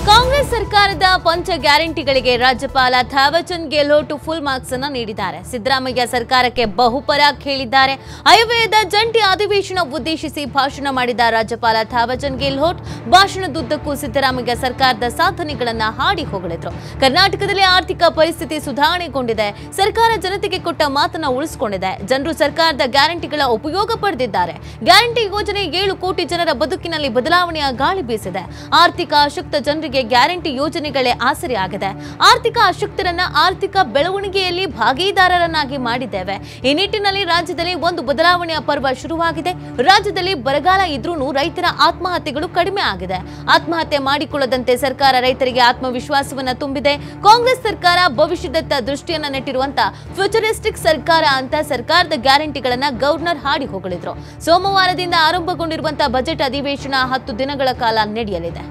ಕಾಂಗ್ರೆಸ್ ಸರ್ಕಾರದ ಪಂಚ ಗ್ಯಾರಂಟಿಗಳಿಗೆ ರಾಜ್ಯಪಾಲ ಥಾವರ್ಚಂದ್ ಗೆಹ್ಲೋಟ್ ಫುಲ್ ಮಾರ್ಕ್ಸ್ ಅನ್ನ ನೀಡಿದ್ದಾರೆ ಸಿದ್ದರಾಮಯ್ಯ ಸರ್ಕಾರಕ್ಕೆ ಬಹುಪರಾಕ್ ಹೇಳಿದ್ದಾರೆ ಆಯವ್ಯಯದ ಜಂಟಿ ಅಧಿವೇಶನ ಉದ್ದೇಶಿಸಿ ಭಾಷಣ ಮಾಡಿದ ರಾಜ್ಯಪಾಲ ಥಾವರ್ಚಂದ್ ಗೆಹ್ಲೋಟ್ ಭಾಷಣದುದ್ದಕ್ಕೂ ಸಿದ್ದರಾಮಯ್ಯ ಸರ್ಕಾರದ ಸಾಧನೆಗಳನ್ನ ಹಾಡಿ ಹೊಗಳಿದ್ರು ಕರ್ನಾಟಕದಲ್ಲಿ ಆರ್ಥಿಕ ಪರಿಸ್ಥಿತಿ ಸುಧಾರಣೆಗೊಂಡಿದೆ ಸರ್ಕಾರ ಜನತೆಗೆ ಕೊಟ್ಟ ಮಾತನ್ನ ಉಳಿಸಿಕೊಂಡಿದೆ ಜನರು ಸರ್ಕಾರದ ಗ್ಯಾರಂಟಿಗಳ ಉಪಯೋಗ ಪಡೆದಿದ್ದಾರೆ ಗ್ಯಾರಂಟಿ ಯೋಜನೆ ಏಳು ಕೋಟಿ ಜನರ ಬದುಕಿನಲ್ಲಿ ಬದಲಾವಣೆಯ ಗಾಳಿ ಬೀಸಿದೆ ಆರ್ಥಿಕ ಅಶಕ್ತ ಜನರಿಗೆ ಗ್ಯಾರಂಟಿ ಯೋಜನೆಗಳೇ ಆಸರೆಯಾಗಿದೆ ಆರ್ಥಿಕ ಅಶಕ್ತರನ್ನ ಆರ್ಥಿಕ ಬೆಳವಣಿಗೆಯಲ್ಲಿ ಭಾಗೀದಾರರನ್ನಾಗಿ ಮಾಡಿದ್ದೇವೆ ಈ ನಿಟ್ಟಿನಲ್ಲಿ ರಾಜ್ಯದಲ್ಲಿ ಒಂದು ಬದಲಾವಣೆಯ ಪರ್ವ ಶುರುವಾಗಿದೆ ರಾಜ್ಯದಲ್ಲಿ ಬರಗಾಲ ಇದ್ರೂ ರೈತರ ಆತ್ಮಹತ್ಯೆಗಳು ಕಡಿಮೆ ಆಗಿದೆ ಆತ್ಮಹತ್ಯೆ ಮಾಡಿಕೊಳ್ಳದಂತೆ ಸರ್ಕಾರ ರೈತರಿಗೆ ಆತ್ಮವಿಶ್ವಾಸವನ್ನ ತುಂಬಿದೆ ಕಾಂಗ್ರೆಸ್ ಸರ್ಕಾರ ಭವಿಷ್ಯದತ್ತ ದೃಷ್ಟಿಯನ್ನ ನೆಟ್ಟಿರುವಂತ ಫ್ಯೂಚರಿಸ್ಟಿಕ್ ಸರ್ಕಾರ ಅಂತ ಸರ್ಕಾರದ ಗ್ಯಾರಂಟಿಗಳನ್ನ ಗವರ್ನರ್ ಹಾಡಿ ಹೊಗಳಿದ್ರು ಸೋಮವಾರದಿಂದ ಆರಂಭಗೊಂಡಿರುವಂತಹ ಬಜೆಟ್ ಅಧಿವೇಶನ ಹತ್ತು ದಿನಗಳ ಕಾಲ ನಡೆಯಲಿದೆ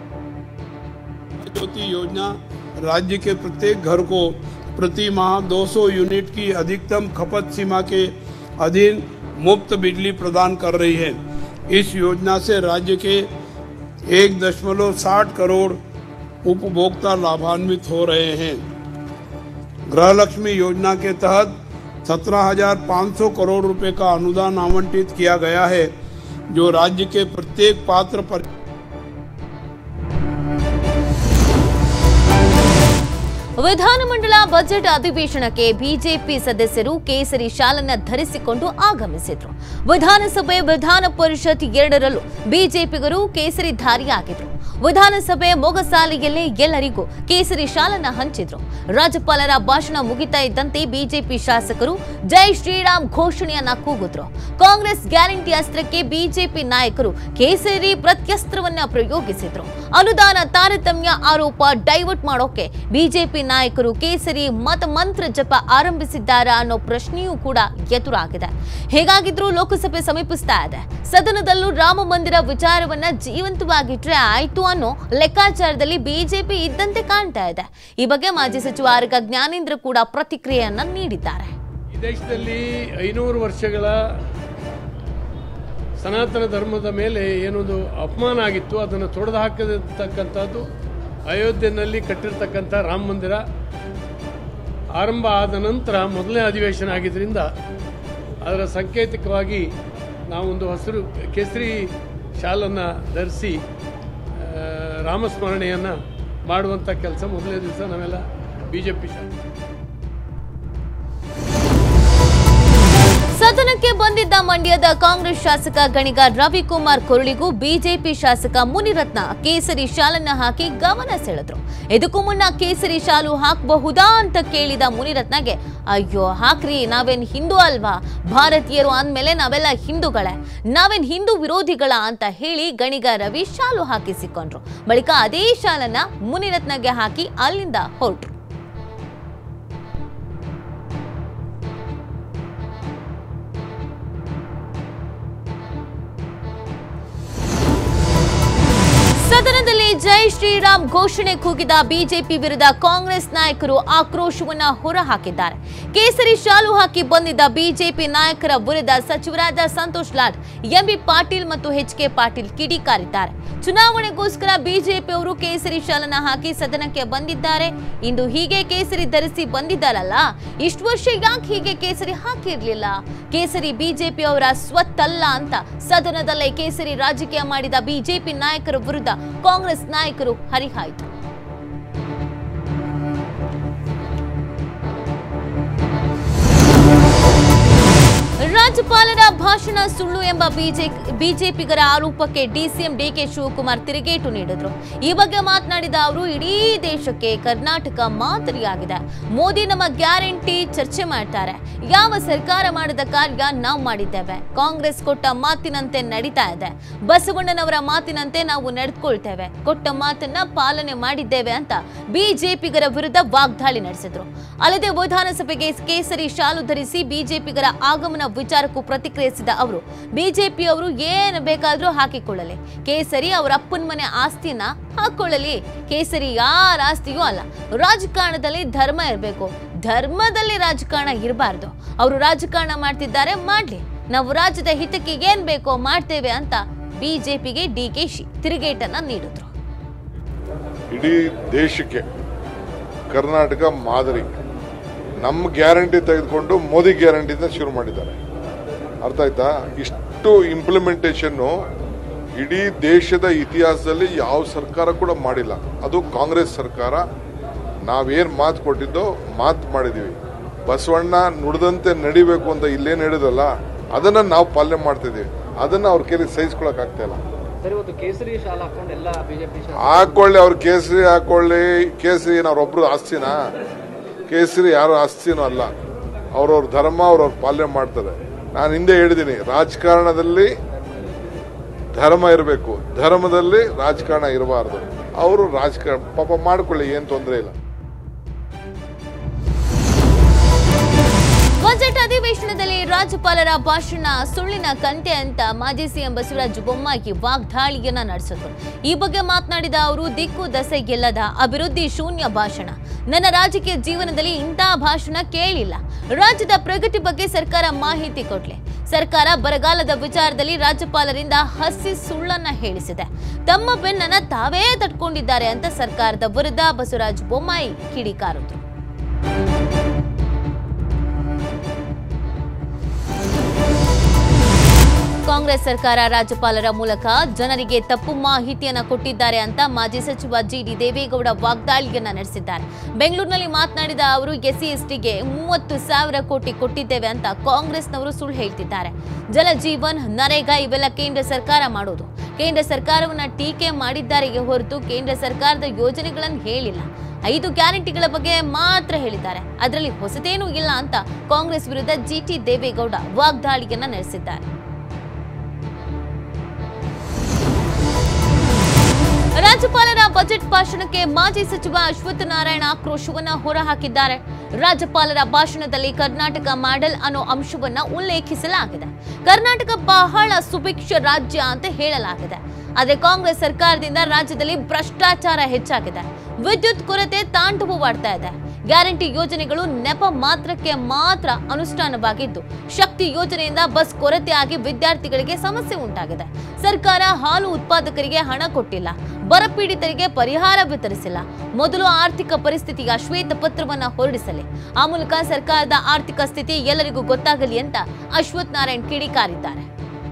ज्योति योजना राज्य के प्रत्येक घर को प्रति माह 200 यूनिट की अधिकतम खपत सीमा के अधीन मुफ्त बिजली प्रदान कर रही है इस योजना से राज्य के एक दशमलव साठ करोड़ उपभोक्ता लाभान्वित हो रहे हैं गृहलक्ष्मी योजना के तहत 17,500 करोड़ रुपए का अनुदान आवंटित किया गया है जो राज्य के प्रत्येक पात्र पर ವಿಧಾನಮಂಡಲ ಬಜೆಟ್ ಅಧಿವೇಶನಕ್ಕೆ ಬಿಜೆಪಿ ಸದಸ್ಯರು ಕೇಸರಿ ಶಾಲನ್ನ ಧರಿಸಿಕೊಂಡು ಆಗಮಿಸಿದ್ರು ವಿಧಾನಸಭೆ ವಿಧಾನ ಪರಿಷತ್ ಎರಡರಲ್ಲೂ ಬಿಜೆಪಿಗರು ಕೇಸರಿ ಧಾರಿಯಾಗಿದ್ರು ವಿಧಾನಸಭೆ ಮೊಗಸಾಲೆಯಲ್ಲೇ ಎಲ್ಲರಿಗೂ ಕೇಸರಿ ಶಾಲನ್ನ ಹಂಚಿದ್ರು ರಾಜ್ಯಪಾಲರ ಭಾಷಣ ಮುಗಿತಾ ಇದ್ದಂತೆ ಬಿಜೆಪಿ ಶಾಸಕರು ಜೈ ಶ್ರೀರಾಮ್ ಘೋಷಣೆಯನ್ನ ಕೂಗಿದ್ರು ಕಾಂಗ್ರೆಸ್ ಗ್ಯಾರಂಟಿ ಅಸ್ತ್ರಕ್ಕೆ ಬಿಜೆಪಿ ನಾಯಕರು ಕೇಸರಿ ಪ್ರತ್ಯಸ್ತ್ರವನ್ನ ಪ್ರಯೋಗಿಸಿದ್ರು ಅನುದಾನ ತಾರತಮ್ಯ ಆರೋಪ ಡೈವರ್ಟ್ ಮಾಡೋಕೆ ಬಿಜೆಪಿ ನಾಯಕರು ಕೇಸರಿ ಮತ ಮಂತ್ರ ಜಪ ಆರಂಭಿಸಿದ್ದಾರಾ ಅನ್ನೋ ಪ್ರಶ್ನೆಯೂ ಕೂಡ ಎದುರಾಗಿದೆ ಹೇಗಾಗಿದ್ರೂ ಲೋಕಸಭೆ ಸಮೀಪಿಸ್ತಾ ಇದೆ ಸದನದಲ್ಲೂ ರಾಮ ಮಂದಿರ ವಿಚಾರವನ್ನ ಜೀವಂತವಾಗಿಟ್ರೆ ಆಯ್ತು ಅನ್ನೋ ಲೆಕ್ಕಾಚಾರದಲ್ಲಿ ಬಿಜೆಪಿ ಇದ್ದಂತೆ ಕಾಣ್ತಾ ಇದೆ ಈ ಬಗ್ಗೆ ಮಾಜಿ ಸಚಿವ ಆರ್ಗ ಜ್ಞಾನೇಂದ್ರ ಕೂಡ ಪ್ರತಿಕ್ರಿಯೆಯನ್ನ ನೀಡಿದ್ದಾರೆ ಈ ದೇಶದಲ್ಲಿ ಐನೂರು ವರ್ಷಗಳ ಸನಾತನ ಧರ್ಮದ ಮೇಲೆ ಏನೊಂದು ಅಪಮಾನ ಆಗಿತ್ತು ಅದನ್ನು ತೊಡೆದು ಹಾಕತಕ್ಕಂಥದ್ದು ಅಯೋಧ್ಯೆಯಲ್ಲಿ ಕಟ್ಟಿರ್ತಕ್ಕಂಥ ರಾಮ ಮಂದಿರ ಆರಂಭ ಆದ ನಂತರ ಮೊದಲನೇ ಅಧಿವೇಶನ ಆಗಿದ್ದರಿಂದ ಅದರ ಸಾಂಕೇತಿಕವಾಗಿ ನಾವೊಂದು ಹಸಿರು ಕೇಸರಿ ಶಾಲನ್ನು ಧರಿಸಿ ಆ, ರಾಮಸ್ಮರಣೆಯನ್ನು ಮಾಡುವಂಥ ಕೆಲಸ ಮೊದಲನೇ ದಿವಸ ನಾವೆಲ್ಲ ಬಿ ಜೆ ಪಿ ಶಾಲೆ ಸದನಕ್ಕೆ ಬಂದಿದ್ದ ಮಂಡ್ಯದ ಕಾಂಗ್ರೆಸ್ ಶಾಸಕ ಗಣಿಗ ರವಿಕುಮಾರ್ ಕೊರಳಿಗೂ ಬಿಜೆಪಿ ಶಾಸಕ ಮುನಿರತ್ನ ಕೇಸರಿ ಶಾಲನ್ನ ಹಾಕಿ ಗಮನ ಸೆಳೆದ್ರು ಇದಕ್ಕೂ ಮುನ್ನ ಕೇಸರಿ ಶಾಲು ಹಾಕಬಹುದಾ ಅಂತ ಕೇಳಿದ ಮುನಿರತ್ನಗೆ ಅಯ್ಯೋ ಹಾಕ್ರಿ ನಾವೇನ್ ಹಿಂದೂ ಅಲ್ವಾ ಭಾರತೀಯರು ಅಂದ್ಮೇಲೆ ನಾವೆಲ್ಲ ಹಿಂದೂಗಳೇ ನಾವೇನ್ ಹಿಂದೂ ವಿರೋಧಿಗಳ ಅಂತ ಹೇಳಿ ಗಣಿಗ ರವಿ ಶಾಲು ಹಾಕಿಸಿಕೊಂಡ್ರು ಬಳಿಕ ಅದೇ ಶಾಲನ್ನ ಮುನಿರತ್ನಗೆ ಹಾಕಿ ಅಲ್ಲಿಂದ ಹೊರಟ್ರು ಸದನದಲ್ಲಿ ಜೈ ಶ್ರೀರಾಮ್ ಘೋಷಣೆ ಕೂಗಿದ ಬಿಜೆಪಿ ವಿರುದ್ಧ ಕಾಂಗ್ರೆಸ್ ನಾಯಕರು ಆಕ್ರೋಶವನ್ನ ಹೊರಹಾಕಿದ್ದಾರೆ ಕೇಸರಿ ಶಾಲು ಹಾಕಿ ಬಂದಿದ್ದ ಬಿಜೆಪಿ ನಾಯಕರ ವಿರುದ್ಧ ಸಚಿವರಾದ ಸಂತೋಷ್ ಲಾಡ್ ಎಂಬಿ ಪಾಟೀಲ್ ಮತ್ತು ಎಚ್ ಕೆ ಪಾಟೀಲ್ ಕಿಡಿಕಾರಿದ್ದಾರೆ ಚುನಾವಣೆಗೋಸ್ಕರ ಬಿಜೆಪಿಯವರು ಕೇಸರಿ ಶಾಲನ್ನ ಹಾಕಿ ಸದನಕ್ಕೆ ಬಂದಿದ್ದಾರೆ ಇಂದು ಹೀಗೆ ಕೇಸರಿ ಧರಿಸಿ ಬಂದಿದ್ದಾರಲ್ಲ ಇಷ್ಟು ವರ್ಷ ಯಾಕೆ ಹೀಗೆ ಕೇಸರಿ ಹಾಕಿರ್ಲಿಲ್ಲ ಕೇಸರಿ ಬಿಜೆಪಿ ಅವರ ಸ್ವತ್ತಲ್ಲ ಅಂತ ಸದನದಲ್ಲೇ ಕೇಸರಿ ರಾಜಕೀಯ ಮಾಡಿದ ಬಿಜೆಪಿ ನಾಯಕರ ವಿರುದ್ಧ ಕಾಂಗ್ರೆಸ್ ನಾಯಕರು ಹರಿಹಾಯ್ತು ರಾಜ್ಯಪಾಲರ ಭಾಷಣ ಸುಳ್ಳು ಎಂಬ ಬಿಜೆ ಬಿಜೆಪಿಗರ ಆರೋಪಕ್ಕೆ ಡಿಸಿಎಂ ಡಿಕೆ ಶಿವಕುಮಾರ್ ತಿರುಗೇಟು ನೀಡಿದ್ರು ಈ ಬಗ್ಗೆ ಮಾತನಾಡಿದ ಅವರು ಇಡೀ ದೇಶಕ್ಕೆ ಕರ್ನಾಟಕ ಮಾದರಿಯಾಗಿದೆ ಮೋದಿ ನಮ್ಮ ಗ್ಯಾರಂಟಿ ಚರ್ಚೆ ಮಾಡ್ತಾರೆ ಯಾವ ಸರ್ಕಾರ ಮಾಡಿದ ಕಾರ್ಯ ನಾವು ಮಾಡಿದ್ದೇವೆ ಕಾಂಗ್ರೆಸ್ ಕೊಟ್ಟ ಮಾತಿನಂತೆ ನಡೀತಾ ಇದೆ ಬಸವಣ್ಣನವರ ಮಾತಿನಂತೆ ನಾವು ನಡೆದುಕೊಳ್ತೇವೆ ಕೊಟ್ಟ ಮಾತನ್ನ ಪಾಲನೆ ಮಾಡಿದ್ದೇವೆ ಅಂತ ಬಿಜೆಪಿಗರ ವಿರುದ್ಧ ವಾಗ್ದಾಳಿ ನಡೆಸಿದ್ರು ಅಲ್ಲದೆ ವಿಧಾನಸಭೆಗೆ ಕೇಸರಿ ಶಾಲು ಧರಿಸಿ ಬಿಜೆಪಿಗರ ಆಗಮನ ವಿಚಾರಕ್ಕೂ ಪ್ರತಿಕ್ರಿಯಿಸಿದ ಅವರು ಬಿಜೆಪಿಯವರು ಏನು ಬೇಕಾದ್ರೂ ಹಾಕಿಕೊಳ್ಳಲಿ ಕೇಸರಿ ಅವರ ಅಪ್ಪನ ಮನೆ ಆಸ್ತಿನ ಹಾಕೊಳ್ಳಲಿ ಕೇಸರಿ ಯಾರ ಆಸ್ತಿಯೂ ಅಲ್ಲ ರಾಜಕಾರಣದಲ್ಲಿ ಧರ್ಮ ಇರಬೇಕು ಧರ್ಮದಲ್ಲಿ ರಾಜಕಾರಣ ಇರಬಾರ್ದು ಅವರು ರಾಜಕಾರಣ ಮಾಡ್ತಿದ್ದಾರೆ ಮಾಡ್ಲಿ ನಾವು ರಾಜ್ಯದ ಹಿತಕ್ಕೆ ಏನ್ ಬೇಕೋ ಮಾಡ್ತೇವೆ ಅಂತ ಬಿಜೆಪಿಗೆ ಡಿಕೆಶಿ ತಿರುಗೇಟನ್ನ ನೀಡಿದ್ರು ಇಡೀ ದೇಶಕ್ಕೆ ಕರ್ನಾಟಕ ಮಾದರಿ ನಮ್ಮ ಗ್ಯಾರಂಟಿ ತೆಗೆದುಕೊಂಡು ಮೋದಿ ಗ್ಯಾರಂಟಿಯಿಂದ ಶುರು ಮಾಡಿದ್ದಾರೆ ಅರ್ಥ ಆಯ್ತಾ ಇಷ್ಟು ಇಂಪ್ಲಿಮೆಂಟೇಷನ್ನು ಇಡೀ ದೇಶದ ಇತಿಹಾಸದಲ್ಲಿ ಯಾವ ಸರ್ಕಾರ ಕೂಡ ಮಾಡಿಲ್ಲ ಅದು ಕಾಂಗ್ರೆಸ್ ಸರ್ಕಾರ ನಾವೇನು ಮಾತು ಕೊಟ್ಟಿದ್ದೋ ಮಾತು ಮಾಡಿದ್ದೀವಿ ಬಸವಣ್ಣ ನುಡಿದಂತೆ ನಡಿಬೇಕು ಅಂತ ಇಲ್ಲೇನು ಹೇಳಿದಲ್ಲ ಅದನ್ನು ನಾವು ಪಾಲನೆ ಮಾಡ್ತಿದ್ದೀವಿ ಅದನ್ನು ಅವ್ರ ಕೈಲಿ ಸಹಿಸ್ಕೊಳಕ್ ಆಗ್ತಾ ಇಲ್ಲ ಸರ್ ಇವತ್ತು ಕೇಸರಿ ಶಾಲ್ ಹಾಕೊಂಡು ಎಲ್ಲ ಬಿಜೆಪಿ ಹಾಕೊಳ್ಳಿ ಅವ್ರ ಕೇಸರಿ ಹಾಕೊಳ್ಳಿ ಕೇಸರಿ ಏನು ಅವ್ರೊಬ್ರು ಆಸ್ತಿನ ಕೇಸರಿ ಯಾರು ಆಸ್ತಿನೂ ಅಲ್ಲ ಅವ್ರವ್ರ ಧರ್ಮ ಅವ್ರವ್ರ ಪಾಲನೆ ಮಾಡ್ತಾರೆ ನಾನು ಹಿಂದೆ ಹೇಳಿದ್ದೀನಿ ರಾಜಕಾರಣದಲ್ಲಿ ಧರ್ಮ ಇರಬೇಕು ಧರ್ಮದಲ್ಲಿ ರಾಜಕಾರಣ ಇರಬಾರ್ದು ಅವರು ರಾಜಕಾರಣ ಪಾಪ ಮಾಡ್ಕೊಳ್ಳಿ ಏನು ತೊಂದರೆ ಇಲ್ಲ ಬಜೆಟ್ ಅಧಿವೇಶನದಲ್ಲಿ ರಾಜ್ಯಪಾಲರ ಭಾಷಣ ಸುಳ್ಳಿನ ಕಂತೆ ಅಂತ ಮಾಜಿ ಸಿಎಂ ಬಸವರಾಜ ಬೊಮ್ಮಾಯಿ ವಾಗ್ದಾಳಿಯನ್ನ ನಡೆಸಿದ್ರು ಈ ಬಗ್ಗೆ ಮಾತನಾಡಿದ ಅವರು ದಿಕ್ಕು ದಸೆ ಗೆಲ್ಲದ ಅಭಿವೃದ್ಧಿ ಶೂನ್ಯ ಭಾಷಣ ನನ್ನ ರಾಜಕೀಯ ಜೀವನದಲ್ಲಿ ಇಂತಹ ಭಾಷಣ ಕೇಳಿಲ್ಲ ರಾಜ್ಯದ ಪ್ರಗತಿ ಬಗ್ಗೆ ಸರ್ಕಾರ ಮಾಹಿತಿ ಕೊಡ್ಲಿ ಸರ್ಕಾರ ಬರಗಾಲದ ವಿಚಾರದಲ್ಲಿ ರಾಜ್ಯಪಾಲರಿಂದ ಹಸಿ ಸುಳ್ಳನ್ನ ಹೇಳಿಸಿದೆ ತಮ್ಮ ಬೆನ್ನನ್ನ ತಾವೇ ತಟ್ಕೊಂಡಿದ್ದಾರೆ ಅಂತ ಸರ್ಕಾರದ ವಿರುದ್ಧ ಬಸವರಾಜ ಬೊಮ್ಮಾಯಿ ಕಿಡಿಕಾರಿದ್ರು ಕಾಂಗ್ರೆಸ್ ಸರ್ಕಾರ ರಾಜ್ಯಪಾಲರ ಮೂಲಕ ಜನರಿಗೆ ತಪ್ಪು ಮಾಹಿತಿಯನ್ನ ಕೊಟ್ಟಿದ್ದಾರೆ ಅಂತ ಮಾಜಿ ಸಚಿವ ಜಿಡಿ ದೇವೇಗೌಡ ವಾಗ್ದಾಳಿಯನ್ನ ನಡೆಸಿದ್ದಾರೆ ಬೆಂಗಳೂರಿನಲ್ಲಿ ಮಾತನಾಡಿದ ಅವರು ಎಸ್ಸಿ ಎಸ್ಟಿಗೆ ಮೂವತ್ತು ಸಾವಿರ ಕೋಟಿ ಕೊಟ್ಟಿದ್ದೇವೆ ಅಂತ ಕಾಂಗ್ರೆಸ್ನವರು ಸುಳ್ಳು ಹೇಳ್ತಿದ್ದಾರೆ ಜಲಜೀವನ್ ನರೇಗಾ ಇವೆಲ್ಲ ಕೇಂದ್ರ ಸರ್ಕಾರ ಮಾಡೋದು ಕೇಂದ್ರ ಸರ್ಕಾರವನ್ನ ಟೀಕೆ ಮಾಡಿದ್ದಾರೆಯೇ ಹೊರತು ಕೇಂದ್ರ ಸರ್ಕಾರದ ಯೋಜನೆಗಳನ್ನು ಹೇಳಿಲ್ಲ ಐದು ಗ್ಯಾರಂಟಿಗಳ ಬಗ್ಗೆ ಮಾತ್ರ ಹೇಳಿದ್ದಾರೆ ಅದರಲ್ಲಿ ಹೊಸತೇನೂ ಇಲ್ಲ ಅಂತ ಕಾಂಗ್ರೆಸ್ ವಿರುದ್ಧ ಜಿಟಿ ದೇವೇಗೌಡ ವಾಗ್ದಾಳಿಯನ್ನ ನಡೆಸಿದ್ದಾರೆ ರಾಜ್ಯಪಾಲರ ಬಜೆಟ್ ಭಾಷಣಕ್ಕೆ ಮಾಜಿ ಸಚಿವ ಅಶ್ವತ್ಥ ನಾರಾಯಣ ಆಕ್ರೋಶವನ್ನ ಹೊರಹಾಕಿದ್ದಾರೆ ರಾಜ್ಯಪಾಲರ ಭಾಷಣದಲ್ಲಿ ಕರ್ನಾಟಕ ಮಾಡೆಲ್ ಅನ್ನೋ ಅಂಶವನ್ನ ಉಲ್ಲೇಖಿಸಲಾಗಿದೆ ಕರ್ನಾಟಕ ಬಹಳ ಸುಭಿಕ್ಷ ರಾಜ್ಯ ಅಂತ ಹೇಳಲಾಗಿದೆ ಆದರೆ ಕಾಂಗ್ರೆಸ್ ಸರ್ಕಾರದಿಂದ ರಾಜ್ಯದಲ್ಲಿ ಭ್ರಷ್ಟಾಚಾರ ಹೆಚ್ಚಾಗಿದೆ ವಿದ್ಯುತ್ ಕೊರತೆ ತಾಂಡವವಾಡ್ತಾ ಇದೆ ಗ್ಯಾರಂಟಿ ಯೋಜನೆಗಳು ನೆಪ ಮಾತ್ರಕ್ಕೆ ಮಾತ್ರ ಅನುಷ್ಠಾನವಾಗಿದ್ದು ಶಕ್ತಿ ಯೋಜನೆಯಿಂದ ಬಸ್ ಕೊರತೆ ಆಗಿ ವಿದ್ಯಾರ್ಥಿಗಳಿಗೆ ಸಮಸ್ಯೆ ಉಂಟಾಗಿದೆ ಸರ್ಕಾರ ಹಾಲು ಉತ್ಪಾದಕರಿಗೆ ಹಣ ಕೊಟ್ಟಿಲ್ಲ ಬರಪೀಡಿತರಿಗೆ ಪರಿಹಾರ ವಿತರಿಸಿಲ್ಲ ಮೊದಲು ಆರ್ಥಿಕ ಪರಿಸ್ಥಿತಿಯ ಶ್ವೇತ ಪತ್ರವನ್ನ ಹೊರಡಿಸಲಿ ಆ ಮೂಲಕ ಸರ್ಕಾರದ ಆರ್ಥಿಕ ಸ್ಥಿತಿ ಎಲ್ಲರಿಗೂ ಗೊತ್ತಾಗಲಿ ಅಂತ ಅಶ್ವಥ್ ನಾರಾಯಣ್ ಕಿಡಿಕಾರಿದ್ದಾರೆ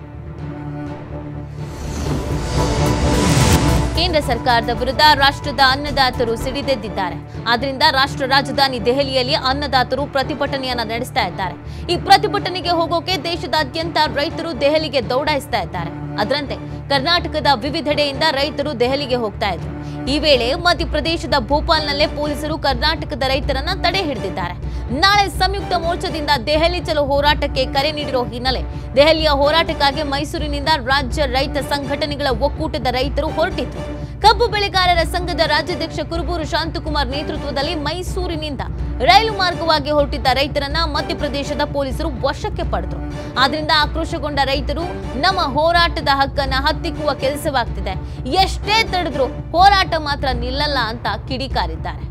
ಕೇಂದ್ರ ಸರ್ಕಾರದ ವಿರುದ್ಧ ರಾಷ್ಟ್ರದ ಅನ್ನದಾತರು ಸಿಡಿದೆದ್ದಿದ್ದಾರೆ ಆದ್ರಿಂದ ರಾಷ್ಟ್ರ ರಾಜಧಾನಿ ದೆಹಲಿಯಲ್ಲಿ ಅನ್ನದಾತರು ಪ್ರತಿಭಟನೆಯನ್ನ ನಡೆಸ್ತಾ ಇದ್ದಾರೆ ಈ ಪ್ರತಿಭಟನೆಗೆ ಹೋಗೋಕೆ ದೇಶದಾದ್ಯಂತ ರೈತರು ದೆಹಲಿಗೆ ದೌಡಾಯಿಸ್ತಾ ಇದ್ದಾರೆ ಅದರಂತೆ ಕರ್ನಾಟಕದ ವಿವಿಧೆಡೆಯಿಂದ ರೈತರು ದೆಹಲಿಗೆ ಹೋಗ್ತಾ ಇದ್ರು ಈ ವೇಳೆ ಮಧ್ಯಪ್ರದೇಶದ ಭೋಪಾಲ್ನಲ್ಲೇ ಪೊಲೀಸರು ಕರ್ನಾಟಕದ ರೈತರನ್ನ ತಡೆ ಹಿಡಿದಿದ್ದಾರೆ ನಾಳೆ ಸಂಯುಕ್ತ ಮೋರ್ಚಾದಿಂದ ದೆಹಲಿ ಚಲೋ ಹೋರಾಟಕ್ಕೆ ಕರೆ ನೀಡಿರೋ ಹಿನ್ನೆಲೆ ದೆಹಲಿಯ ಹೋರಾಟಕ್ಕಾಗಿ ಮೈಸೂರಿನಿಂದ ರಾಜ್ಯ ರೈತ ಸಂಘಟನೆಗಳ ಒಕ್ಕೂಟದ ರೈತರು ಹೊರಟಿದ್ರು ಕಬ್ಬು ಬೆಳೆಗಾರರ ಸಂಘದ ರಾಜ್ಯಾಧ್ಯಕ್ಷ ಕುರುಬೂರು ಶಾಂತಕುಮಾರ್ ನೇತೃತ್ವದಲ್ಲಿ ಮೈಸೂರಿನಿಂದ ರೈಲು ಮಾರ್ಗವಾಗಿ ಹೊರಟಿದ್ದ ರೈತರನ್ನ ಮಧ್ಯಪ್ರದೇಶದ ಪೊಲೀಸರು ವಶಕ್ಕೆ ಪಡೆದ್ರು ಆದ್ರಿಂದ ಆಕ್ರೋಶಗೊಂಡ ರೈತರು ನಮ್ಮ ಹೋರಾಟದ ಹಕ್ಕನ್ನ ಹತ್ತಿಕ್ಕುವ ಕೆಲಸವಾಗ್ತಿದೆ ಎಷ್ಟೇ ತಡೆದ್ರು ಹೋರಾಟ ಮಾತ್ರ ನಿಲ್ಲಲ್ಲ ಅಂತ ಕಿಡಿಕಾರಿದ್ದಾರೆ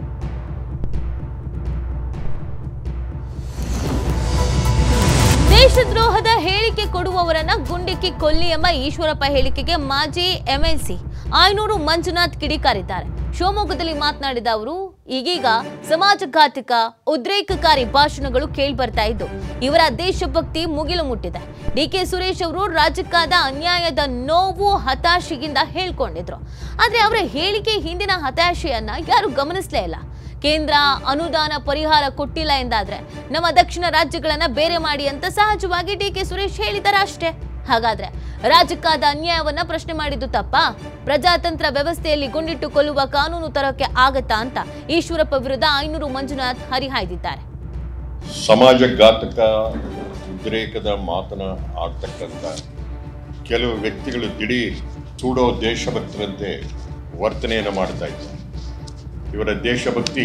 ದೇಶದ್ರೋಹದ ಹೇಳಿಕೆ ಕೊಡುವವರನ್ನ ಗುಂಡಿಕ್ಕಿ ಕೊಲ್ಲಿ ಎಂಬ ಈಶ್ವರಪ್ಪ ಹೇಳಿಕೆಗೆ ಮಾಜಿ ಎಂಎಲ್ಸಿ ಆಯ್ನೂರು ಮಂಜುನಾಥ್ ಕಿಡಿಕಾರಿದ್ದಾರೆ ಶಿವಮೊಗ್ಗದಲ್ಲಿ ಮಾತನಾಡಿದ ಅವರು ಈಗೀಗ ಸಮಾಜಘಾತಕ ಉದ್ರೇಕಕಾರಿ ಭಾಷಣಗಳು ಕೇಳ್ಬರ್ತಾ ಇದ್ದು ಇವರ ದೇಶಭಕ್ತಿ ಮುಗಿಲು ಮುಟ್ಟಿದೆ ಡಿಕೆ ಸುರೇಶ್ ಅವರು ರಾಜ್ಯಕ್ಕಾದ ಅನ್ಯಾಯದ ನೋವು ಹತಾಶೆಯಿಂದ ಹೇಳ್ಕೊಂಡಿದ್ರು ಆದ್ರೆ ಅವರ ಹೇಳಿಕೆ ಹಿಂದಿನ ಹತಾಶೆಯನ್ನ ಯಾರು ಗಮನಿಸಲೇ ಇಲ್ಲ ಕೇಂದ್ರ ಅನುದಾನ ಪರಿಹಾರ ಕೊಟ್ಟಿಲ್ಲ ಎಂದಾದ್ರೆ ನಮ್ಮ ದಕ್ಷಿಣ ರಾಜ್ಯಗಳನ್ನ ಬೇರೆ ಮಾಡಿ ಅಂತ ಸಹಜವಾಗಿ ಡಿ ಕೆ ಸುರೇಶ್ ಹೇಳಿದ್ದಾರೆ ಅಷ್ಟೇ ಹಾಗಾದ್ರೆ ರಾಜ್ಯಕ್ಕಾದ ಅನ್ಯಾಯವನ್ನ ಪ್ರಶ್ನೆ ಮಾಡಿದ್ದು ತಪ್ಪಾ ಪ್ರಜಾತಂತ್ರ ವ್ಯವಸ್ಥೆಯಲ್ಲಿ ಗುಂಡಿಟ್ಟು ಕೊಲ್ಲುವ ಕಾನೂನು ತರಕ್ಕೆ ಆಗತ್ತಾ ಅಂತ ಈಶ್ವರಪ್ಪ ವಿರುದ್ಧ ಐನೂರು ಮಂಜುನಾಥ್ ಹರಿಹಾಯ್ದಿದ್ದಾರೆ ಸಮಾಜಘಾತಕ ಉದ್ರೇಕದ ಮಾತನ ಆಡ್ತಕ್ಕಂಥ ಕೆಲವು ವ್ಯಕ್ತಿಗಳು ದಿಢೀರ್ ಸೂಡೋ ದೇಶಭಕ್ತರಂತೆ ವರ್ತನೆಯನ್ನು ಮಾಡ್ತಾ ಇದ್ದಾರೆ ಇವರ ದೇಶಭಕ್ತಿ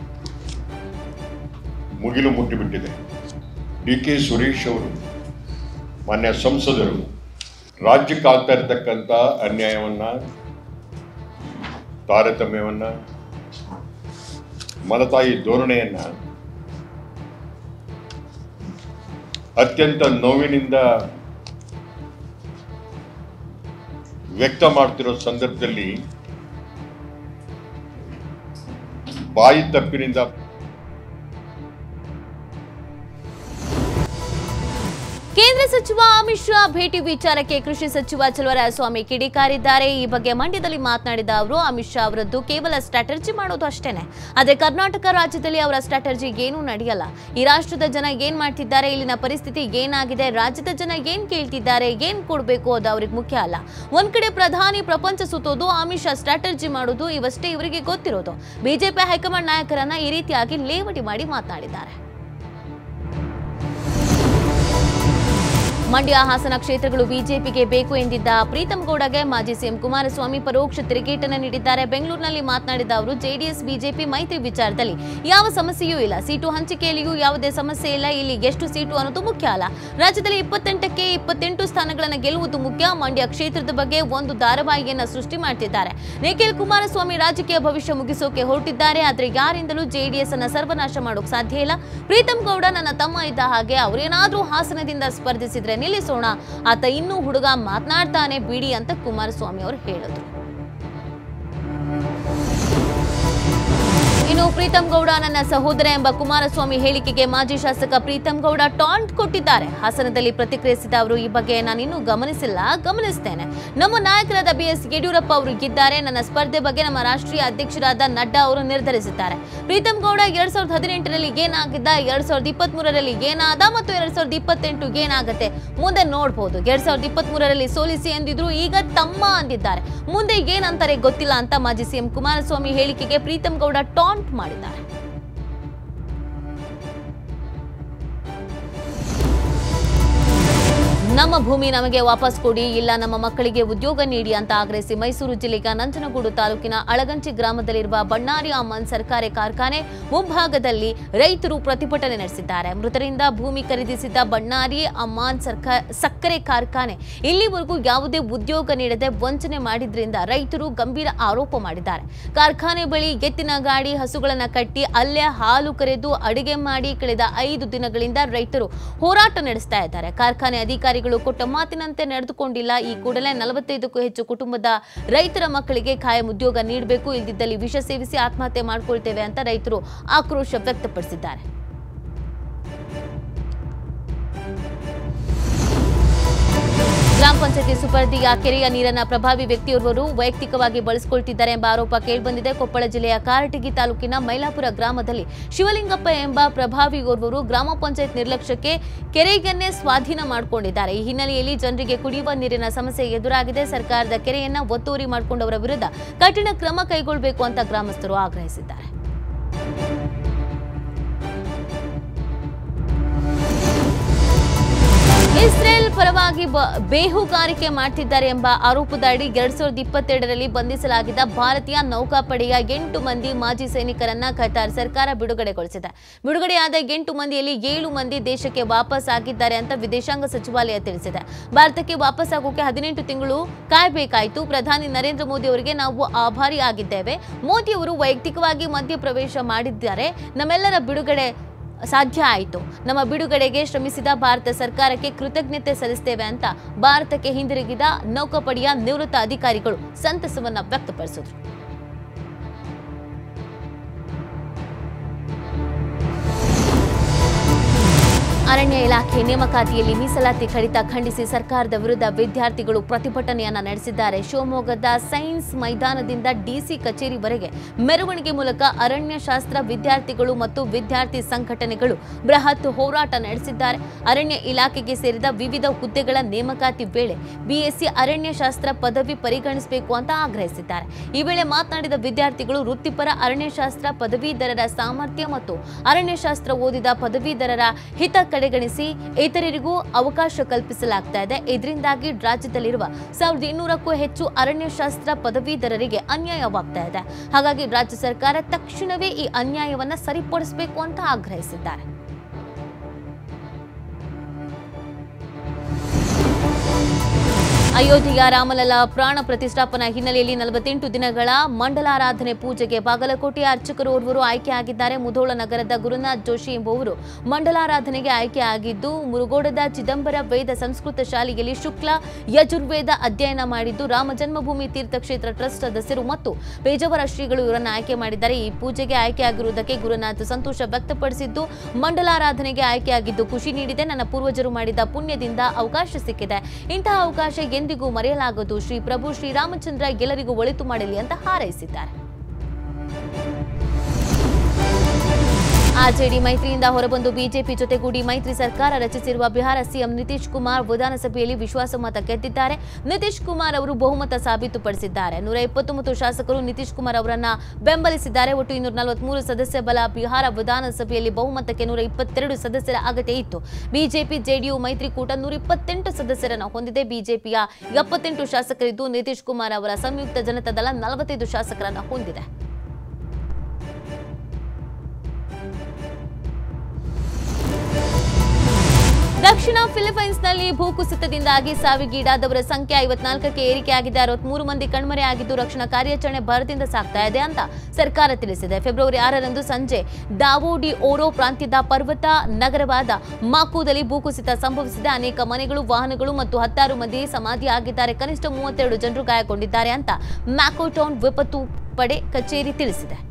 ಮುಗಿಲು ಮುಟ್ಟಿಬಿಟ್ಟಿದೆ ಡಿ ಕೆ ಸುರೇಶ್ ಅವರು ಮಾನ್ಯ ಸಂಸದರು ರಾಜ್ಯಕ್ಕೆ ಆಗ್ತಾ ಇರತಕ್ಕಂಥ ಅನ್ಯಾಯವನ್ನ ತಾರತಮ್ಯವನ್ನ ಮಲತಾಯಿ ಧೋರಣೆಯನ್ನ ಅತ್ಯಂತ ನೋವಿನಿಂದ ವ್ಯಕ್ತ ಮಾಡ್ತಿರೋ ಸಂದರ್ಭದಲ್ಲಿ ಬಾಯಿ ತಪ್ಪಿನಿಂದ ಕೇಂದ್ರ ಸಚಿವ ಅಮಿತ್ ಶಾ ಭೇಟಿ ವಿಚಾರಕ್ಕೆ ಕೃಷಿ ಸಚಿವ ಚಲುವರಾಯಸ್ವಾಮಿ ಕಿಡಿಕಾರಿದ್ದಾರೆ ಈ ಬಗ್ಗೆ ಮಂಡ್ಯದಲ್ಲಿ ಮಾತನಾಡಿದ ಅವರು ಅಮಿತ್ ಶಾ ಅವರದ್ದು ಕೇವಲ ಸ್ಟ್ರಾಟರ್ಜಿ ಮಾಡೋದು ಅಷ್ಟೇನೆ ಆದ್ರೆ ಕರ್ನಾಟಕ ರಾಜ್ಯದಲ್ಲಿ ಅವರ ಸ್ಟ್ರಾಟರ್ಜಿ ಏನೂ ನಡೆಯಲ್ಲ ಈ ರಾಷ್ಟ್ರದ ಜನ ಏನ್ ಮಾಡ್ತಿದ್ದಾರೆ ಇಲ್ಲಿನ ಪರಿಸ್ಥಿತಿ ಏನಾಗಿದೆ ರಾಜ್ಯದ ಜನ ಏನ್ ಕೇಳ್ತಿದ್ದಾರೆ ಏನ್ ಕೊಡ್ಬೇಕು ಅದು ಅವ್ರಿಗೆ ಮುಖ್ಯ ಅಲ್ಲ ಒಂದ್ ಕಡೆ ಪ್ರಧಾನಿ ಪ್ರಪಂಚ ಸುತ್ತೋದು ಅಮಿತ್ ಶಾ ಸ್ಟ್ರಾಟರ್ಜಿ ಮಾಡೋದು ಇವಷ್ಟೇ ಇವರಿಗೆ ಗೊತ್ತಿರೋದು ಬಿಜೆಪಿ ಹೈಕಮಾಂಡ್ ನಾಯಕರನ್ನ ಈ ರೀತಿಯಾಗಿ ಲೇವಡಿ ಮಾಡಿ ಮಾತನಾಡಿದ್ದಾರೆ ಮಂಡ್ಯ ಹಾಸನ ಕ್ಷೇತ್ರಗಳು ಬಿಜೆಪಿಗೆ ಬೇಕು ಎಂದಿದ್ದ ಪ್ರೀತಂ ಗೌಡಗೆ ಮಾಜಿ ಸಿಎಂ ಕುಮಾರಸ್ವಾಮಿ ಪರೋಕ್ಷ ತಿರುಗೇಟನ್ನು ನೀಡಿದ್ದಾರೆ ಬೆಂಗಳೂರಿನಲ್ಲಿ ಮಾತನಾಡಿದ ಅವರು ಜೆಡಿಎಸ್ ಬಿಜೆಪಿ ಮೈತ್ರಿ ವಿಚಾರದಲ್ಲಿ ಯಾವ ಸಮಸ್ಯೆಯೂ ಇಲ್ಲ ಸೀಟು ಹಂಚಿಕೆಯಲ್ಲಿಯೂ ಯಾವುದೇ ಸಮಸ್ಯೆ ಇಲ್ಲ ಇಲ್ಲಿ ಎಷ್ಟು ಸೀಟು ಅನ್ನೋದು ಮುಖ್ಯ ಅಲ್ಲ ರಾಜ್ಯದಲ್ಲಿ ಇಪ್ಪತ್ತೆಂಟಕ್ಕೆ ಇಪ್ಪತ್ತೆಂಟು ಸ್ಥಾನಗಳನ್ನು ಗೆಲ್ಲುವುದು ಮುಖ್ಯ ಮಂಡ್ಯ ಕ್ಷೇತ್ರದ ಬಗ್ಗೆ ಒಂದು ಧಾರಾವಾಹಿಯನ್ನ ಸೃಷ್ಟಿ ಮಾಡ್ತಿದ್ದಾರೆ ನಿಖಿಲ್ ಕುಮಾರಸ್ವಾಮಿ ರಾಜಕೀಯ ಭವಿಷ್ಯ ಮುಗಿಸೋಕೆ ಹೊರಟಿದ್ದಾರೆ ಆದ್ರೆ ಯಾರಿಂದಲೂ ಜೆಡಿಎಸ್ ಅನ್ನ ಸರ್ವನಾಶ ಮಾಡೋಕ್ ಸಾಧ್ಯ ಇಲ್ಲ ಪ್ರೀತಂ ಗೌಡ ನನ್ನ ತಮ್ಮ ಇದ್ದ ಹಾಗೆ ಅವರೇನಾದ್ರೂ ಹಾಸನದಿಂದ ಸ್ಪರ್ಧಿಸಿದ್ರೆ ನಿಲ್ಲಿಸೋಣ ಆತ ಇನ್ನೂ ಹುಡುಗ ಮಾತನಾಡ್ತಾನೆ ಬಿಡಿ ಅಂತ ಕುಮಾರಸ್ವಾಮಿ ಅವರು ಹೇಳಿದ್ರು ಇನ್ನು ಪ್ರೀತಂ ಗೌಡ ನನ್ನ ಸಹೋದರ ಎಂಬ ಕುಮಾರಸ್ವಾಮಿ ಹೇಳಿಕೆಗೆ ಮಾಜಿ ಶಾಸಕ ಪ್ರೀತಂ ಗೌಡ ಟಾಂಟ್ ಕೊಟ್ಟಿದ್ದಾರೆ ಹಾಸನದಲ್ಲಿ ಪ್ರತಿಕ್ರಿಯಿಸಿದ ಅವರು ಈ ಬಗ್ಗೆ ನಾನು ಇನ್ನೂ ಗಮನಿಸಿಲ್ಲ ಗಮನಿಸ್ತೇನೆ ನಮ್ಮ ನಾಯಕರಾದ ಬಿ ಎಸ್ ಯಡಿಯೂರಪ್ಪ ಅವರು ಇದ್ದಾರೆ ನನ್ನ ಸ್ಪರ್ಧೆ ಬಗ್ಗೆ ನಮ್ಮ ರಾಷ್ಟ್ರೀಯ ಅಧ್ಯಕ್ಷರಾದ ನಡ್ಡಾ ಅವರು ನಿರ್ಧರಿಸಿದ್ದಾರೆ ಪ್ರೀತಂ ಗೌಡ ಎರಡ್ ಸಾವಿರದ ಹದಿನೆಂಟರಲ್ಲಿ ಏನಾಗಿದ್ದ ಎರಡ್ ಸಾವಿರದ ಇಪ್ಪತ್ತ್ ಮೂರರಲ್ಲಿ ಏನಾದ ಮತ್ತು ಎರಡ್ ಸಾವಿರದ ಇಪ್ಪತ್ತೆಂಟು ಏನಾಗುತ್ತೆ ಮುಂದೆ ನೋಡ್ಬೋದು ಎರಡ್ ಸಾವಿರದ ಇಪ್ಪತ್ತ್ ಮೂರರಲ್ಲಿ ಸೋಲಿಸಿ ಎಂದಿದ್ರು ಈಗ ತಮ್ಮ ಅಂದಿದ್ದಾರೆ ಮುಂದೆ ಏನಂತಾರೆ ಗೊತ್ತಿಲ್ಲ ಅಂತ ಮಾಜಿ ಸಿಎಂ ಕುಮಾರಸ್ವಾಮಿ ಹೇಳಿಕೆಗೆ ಪ್ರೀತಂ ಗೌಡ ಟಾಂಟ್ ಮಾಡಿದ್ದಾರೆ ನಮ್ಮ ಭೂಮಿ ನಮಗೆ ವಾಪಸ್ ಕೊಡಿ ಇಲ್ಲ ನಮ್ಮ ಮಕ್ಕಳಿಗೆ ಉದ್ಯೋಗ ನೀಡಿ ಅಂತ ಆಗ್ರಹಿಸಿ ಮೈಸೂರು ಜಿಲ್ಲೆಯ ನಂಜನಗೂಡು ತಾಲೂಕಿನ ಅಳಗಂಚಿ ಗ್ರಾಮದಲ್ಲಿರುವ ಬಣ್ಣಾರಿ ಅಮ್ಮನ್ ಸರ್ಕಾರಿ ಕಾರ್ಖಾನೆ ಮುಂಭಾಗದಲ್ಲಿ ರೈತರು ಪ್ರತಿಭಟನೆ ನಡೆಸಿದ್ದಾರೆ ಮೃತರಿಂದ ಭೂಮಿ ಖರೀದಿಸಿದ್ದ ಬಣ್ಣಾರಿ ಅಮ್ಮಾನ್ ಸರ್ಕಾ ಸಕ್ಕರೆ ಕಾರ್ಖಾನೆ ಇಲ್ಲಿವರೆಗೂ ಯಾವುದೇ ಉದ್ಯೋಗ ನೀಡದೆ ವಂಚನೆ ಮಾಡಿದ್ರಿಂದ ರೈತರು ಗಂಭೀರ ಆರೋಪ ಮಾಡಿದ್ದಾರೆ ಕಾರ್ಖಾನೆ ಬಳಿ ಎತ್ತಿನ ಗಾಡಿ ಹಸುಗಳನ್ನ ಕಟ್ಟಿ ಅಲ್ಲೇ ಹಾಲು ಕರೆದು ಅಡುಗೆ ಮಾಡಿ ಕಳೆದ ಐದು ದಿನಗಳಿಂದ ರೈತರು ಹೋರಾಟ ನಡೆಸ್ತಾ ಇದ್ದಾರೆ ಕಾರ್ಖಾನೆ ಅಧಿಕಾರಿಗಳು ಕೊಟ್ಟ ಮಾತಿನಂತೆ ನಡೆದುಕೊಂಡಿಲ್ಲ ಈ ಕೂಡಲೇ ನಲವತ್ತೈದಕ್ಕೂ ಹೆಚ್ಚು ಕುಟುಂಬದ ರೈತರ ಮಕ್ಕಳಿಗೆ ಖಾಯಂ ಉದ್ಯೋಗ ನೀಡಬೇಕು ಇಲ್ದಿದ್ದಲ್ಲಿ ವಿಷ ಸೇವಿಸಿ ಆತ್ಮಹತ್ಯೆ ಮಾಡ್ಕೊಳ್ತೇವೆ ಅಂತ ರೈತರು ಆಕ್ರೋಶ ವ್ಯಕ್ತಪಡಿಸಿದ್ದಾರೆ ಗ್ರಾಮ ಪಂಚಾಯತಿ ಸುಪರ್ದಿಯ ಕೆರೆಯ ನೀರನ್ನ ಪ್ರಭಾವಿ ವ್ಯಕ್ತಿಯೋರ್ವರು ವೈಯಕ್ತಿಕವಾಗಿ ಬಳಸಿಕೊಳ್ತಿದ್ದಾರೆ ಎಂಬ ಆರೋಪ ಕೇಳಿಬಂದಿದೆ ಕೊಪ್ಪಳ ಜಿಲ್ಲೆಯ ಕಾರಟಗಿ ತಾಲೂಕಿನ ಮೈಲಾಪುರ ಗ್ರಾಮದಲ್ಲಿ ಶಿವಲಿಂಗಪ್ಪ ಎಂಬ ಪ್ರಭಾವಿಯೋರ್ವರು ಗ್ರಾಮ ಪಂಚಾಯತ್ ನಿರ್ಲಕ್ಷ್ಯಕ್ಕೆ ಕೆರೆಯನ್ನೇ ಸ್ವಾಧೀನ ಮಾಡಿಕೊಂಡಿದ್ದಾರೆ ಈ ಹಿನ್ನೆಲೆಯಲ್ಲಿ ಜನರಿಗೆ ಕುಡಿಯುವ ನೀರಿನ ಸಮಸ್ಯೆ ಎದುರಾಗಿದೆ ಸರ್ಕಾರದ ಕೆರೆಯನ್ನ ಒತ್ತುವರಿ ಮಾಡಿಕೊಂಡವರ ವಿರುದ್ಧ ಕಠಿಣ ಕ್ರಮ ಕೈಗೊಳ್ಳಬೇಕು ಅಂತ ಗ್ರಾಮಸ್ಥರು ಆಗ್ರಹಿಸಿದ್ದಾರೆ ಇಸ್ರೇಲ್ ಪರವಾಗಿ ಬ- ಬೇಹುಗಾರಿಕೆ ಮಾಡ್ತಿದ್ದಾರೆ ಎಂಬ ಆರೋಪದಡಿ ಎರಡ್ ಸಾವಿರದ ಇಪ್ಪತ್ತೆರಡರಲ್ಲಿ ಬಂಧಿಸಲಾಗಿದ್ದ ಭಾರತೀಯ ನೌಕಾಪಡೆಯ ಎಂಟು ಮಂದಿ ಮಾಜಿ ಸೈನಿಕರನ್ನ ಕತಾರ್ ಸರ್ಕಾರ ಬಿಡುಗಡೆಗೊಳಿಸಿದೆ ಬಿಡುಗಡೆಯಾದ ಎಂಟು ಮಂದಿಯಲ್ಲಿ ಏಳು ಮಂದಿ ದೇಶಕ್ಕೆ ವಾಪಸ್ ಆಗಿದ್ದಾರೆ ಅಂತ ವಿದೇಶಾಂಗ ಸಚಿವಾಲಯ ತಿಳಿಸಿದೆ ಭಾರತಕ್ಕೆ ವಾಪಸ್ ಆಗೋಕೆ ಹದಿನೆಂಟು ತಿಂಗಳು ಕಾಯಬೇಕಾಯಿತು ಪ್ರಧಾನಿ ನರೇಂದ್ರ ಮೋದಿ ಅವರಿಗೆ ನಾವು ಆಭಾರಿ ಆಗಿದ್ದೇವೆ ಮೋದಿ ಅವರು ವೈಯಕ್ತಿಕವಾಗಿ ಮಧ್ಯಪ್ರವೇಶ ಮಾಡಿದ್ದಾರೆ ನಮ್ಮೆಲ್ಲರ ಬಿಡುಗಡೆ ಸಾಧ್ಯ ಆಯಿತು ನಮ್ಮ ಬಿಡುಗಡೆಗೆ ಶ್ರಮಿಸಿದ ಭಾರತ ಸರ್ಕಾರಕ್ಕೆ ಕೃತಜ್ಞತೆ ಸಲ್ಲಿಸ್ತೇವೆ ಅಂತ ಭಾರತಕ್ಕೆ ಹಿಂದಿರುಗಿದ ನೌಕಾಪಡೆಯ ನಿವೃತ್ತ ಅಧಿಕಾರಿಗಳು ಸಂತಸವನ್ನ ವ್ಯಕ್ತಪಡಿಸಿದ್ರು ಅರಣ್ಯ ಇಲಾಖೆ ನೇಮಕಾತಿಯಲ್ಲಿ ಮೀಸಲಾತಿ ಕಡಿತ ಖಂಡಿಸಿ ಸರ್ಕಾರದ ವಿರುದ್ಧ ವಿದ್ಯಾರ್ಥಿಗಳು ಪ್ರತಿಭಟನೆಯನ್ನ ನಡೆಸಿದ್ದಾರೆ ಶಿವಮೊಗ್ಗದ ಸೈನ್ಸ್ ಮೈದಾನದಿಂದ ಡಿಸಿ ಕಚೇರಿವರೆಗೆ ಮೆರವಣಿಗೆ ಮೂಲಕ ಅರಣ್ಯಶಾಸ್ತ್ರ ವಿದ್ಯಾರ್ಥಿಗಳು ಮತ್ತು ವಿದ್ಯಾರ್ಥಿ ಸಂಘಟನೆಗಳು ಬೃಹತ್ ಹೋರಾಟ ನಡೆಸಿದ್ದಾರೆ ಅರಣ್ಯ ಇಲಾಖೆಗೆ ಸೇರಿದ ವಿವಿಧ ಹುದ್ದೆಗಳ ನೇಮಕಾತಿ ವೇಳೆ ಬಿಎಸ್ಸಿ ಅರಣ್ಯಶಾಸ್ತ್ರ ಪದವಿ ಪರಿಗಣಿಸಬೇಕು ಅಂತ ಆಗ್ರಹಿಸಿದ್ದಾರೆ ಈ ವೇಳೆ ಮಾತನಾಡಿದ ವಿದ್ಯಾರ್ಥಿಗಳು ವೃತ್ತಿಪರ ಅರಣ್ಯಶಾಸ್ತ್ರ ಪದವೀಧರರ ಸಾಮರ್ಥ್ಯ ಮತ್ತು ಅರಣ್ಯಶಾಸ್ತ್ರ ಓದಿದ ಪದವೀಧರರ ಹಿತ ಕಡೆಗಣಿಸಿ ಇತರರಿಗೂ ಅವಕಾಶ ಕಲ್ಪಿಸಲಾಗ್ತಾ ಇದೆ ಇದರಿಂದಾಗಿ ರಾಜ್ಯದಲ್ಲಿರುವ ಸಾವಿರದ ಇನ್ನೂರಕ್ಕೂ ಹೆಚ್ಚು ಅರಣ್ಯಶಾಸ್ತ್ರ ಪದವೀಧರರಿಗೆ ಅನ್ಯಾಯವಾಗ್ತಾ ಇದೆ ಹಾಗಾಗಿ ರಾಜ್ಯ ಸರ್ಕಾರ ತಕ್ಷಣವೇ ಈ ಅನ್ಯಾಯವನ್ನ ಸರಿಪಡಿಸಬೇಕು ಅಂತ ಆಗ್ರಹಿಸಿದ್ದಾರೆ ಅಯೋಧ್ಯೆಯ ರಾಮಲಲ್ಲ ಪ್ರಾಣ ಪ್ರತಿಷ್ಠಾಪನಾ ಹಿನ್ನೆಲೆಯಲ್ಲಿ ನಲವತ್ತೆಂಟು ದಿನಗಳ ಮಂಡಲಾರಾಧನೆ ಪೂಜೆಗೆ ಬಾಗಲಕೋಟೆಯ ಅರ್ಚಕರೋರ್ವರು ಆಯ್ಕೆಯಾಗಿದ್ದಾರೆ ಮುಧೋಳ ನಗರದ ಗುರುನಾಥ್ ಜೋಶಿ ಎಂಬುವರು ಮಂಡಲಾರಾಧನೆಗೆ ಆಯ್ಕೆಯಾಗಿದ್ದು ಮುರುಗೋಡದ ಚಿದಂಬರ ವೇದ ಸಂಸ್ಕೃತ ಶಾಲೆಯಲ್ಲಿ ಶುಕ್ಲ ಯಜುರ್ವೇದ ಅಧ್ಯಯನ ಮಾಡಿದ್ದು ರಾಮ ಜನ್ಮಭೂಮಿ ತೀರ್ಥಕ್ಷೇತ್ರ ಟ್ರಸ್ಟ್ ಸದಸ್ಯರು ಮತ್ತು ಪೇಜಾವರ ಶ್ರೀಗಳು ಇವರನ್ನು ಆಯ್ಕೆ ಮಾಡಿದ್ದಾರೆ ಈ ಪೂಜೆಗೆ ಆಯ್ಕೆಯಾಗಿರುವುದಕ್ಕೆ ಗುರುನಾಥ್ ಸಂತೋಷ ವ್ಯಕ್ತಪಡಿಸಿದ್ದು ಮಂಡಲಾರಾಧನೆಗೆ ಆಯ್ಕೆಯಾಗಿದ್ದು ಖುಷಿ ನೀಡಿದೆ ನನ್ನ ಪೂರ್ವಜರು ಮಾಡಿದ ಪುಣ್ಯದಿಂದ ಅವಕಾಶ ಸಿಕ್ಕಿದೆ ಇಂತಹ ಅವಕಾಶ ಎಂದಿಗೂ ಮರೆಯಲಾಗದು ಶ್ರೀ ಪ್ರಭು ಶ್ರೀರಾಮಚಂದ್ರ ಎಲ್ಲರಿಗೂ ಒಳಿತು ಮಾಡಲಿ ಅಂತ ಹಾರೈಸಿದ್ದಾರೆ ಆರ್ಜೆಡಿ ಮೈತ್ರಿಯಿಂದ ಹೊರಬಂದು ಬಿಜೆಪಿ ಜೊತೆಗೂಡಿ ಮೈತ್ರಿ ಸರ್ಕಾರ ರಚಿಸಿರುವ ಬಿಹಾರ ಸಿಎಂ ನಿತೀಶ್ ಕುಮಾರ್ ವಿಧಾನಸಭೆಯಲ್ಲಿ ವಿಶ್ವಾಸಮತ ಗೆದ್ದಿದ್ದಾರೆ ನಿತೀಶ್ ಕುಮಾರ್ ಅವರು ಬಹುಮತ ಸಾಬೀತುಪಡಿಸಿದ್ದಾರೆ ನೂರ ಇಪ್ಪತ್ತೊಂಬತ್ತು ಶಾಸಕರು ನಿತೀಶ್ ಕುಮಾರ್ ಅವರನ್ನ ಬೆಂಬಲಿಸಿದ್ದಾರೆ ಒಟ್ಟು ಇನ್ನೂರ ನಲವತ್ಮೂರು ಸದಸ್ಯ ಬಲ ಬಿಹಾರ ವಿಧಾನಸಭೆಯಲ್ಲಿ ಬಹುಮತಕ್ಕೆ ನೂರ ಇಪ್ಪತ್ತೆರಡು ಸದಸ್ಯರ ಅಗತ್ಯ ಇತ್ತು ಬಿಜೆಪಿ ಜೆಡಿಯು ಮೈತ್ರಿಕೂಟ ನೂರ ಇಪ್ಪತ್ತೆಂಟು ಸದಸ್ಯರನ್ನು ಹೊಂದಿದೆ ಬಿಜೆಪಿಯ ಎಪ್ಪತ್ತೆಂಟು ಶಾಸಕರಿದ್ದು ನಿತೀಶ್ ಕುಮಾರ್ ಅವರ ಸಂಯುಕ್ತ ಜನತಾ ದಳ ನಲವತ್ತೈದು ಶಾಸಕರನ್ನು ಹೊಂದಿದೆ ದಕ್ಷಿಣ ಫಿಲಿಪೈನ್ಸ್ನಲ್ಲಿ ಭೂಕುಸಿತದಿಂದಾಗಿ ಸಾವಿಗೀಡಾದವರ ಸಂಖ್ಯೆ ಐವತ್ನಾಲ್ಕಕ್ಕೆ ಏರಿಕೆಯಾಗಿದೆ ಅರವತ್ಮೂರು ಮಂದಿ ಕಣ್ಮರೆಯಾಗಿದ್ದು ರಕ್ಷಣಾ ಕಾರ್ಯಾಚರಣೆ ಭರದಿಂದ ಸಾಗ್ತಾ ಇದೆ ಅಂತ ಸರ್ಕಾರ ತಿಳಿಸಿದೆ ಫೆಬ್ರವರಿ ಆರರಂದು ಸಂಜೆ ದಾವೋಡಿ ಓರೋ ಪ್ರಾಂತ್ಯದ ಪರ್ವತ ನಗರವಾದ ಮಾಕೂದಲ್ಲಿ ಭೂಕುಸಿತ ಸಂಭವಿಸಿದೆ ಅನೇಕ ಮನೆಗಳು ವಾಹನಗಳು ಮತ್ತು ಹತ್ತಾರು ಮಂದಿ ಸಮಾಧಿಯಾಗಿದ್ದಾರೆ ಕನಿಷ್ಠ ಮೂವತ್ತೆರಡು ಜನರು ಗಾಯಗೊಂಡಿದ್ದಾರೆ ಅಂತ ಮ್ಯಾಕೋಟೌನ್ ವಿಪತ್ತು ಪಡೆ ಕಚೇರಿ ತಿಳಿಸಿದೆ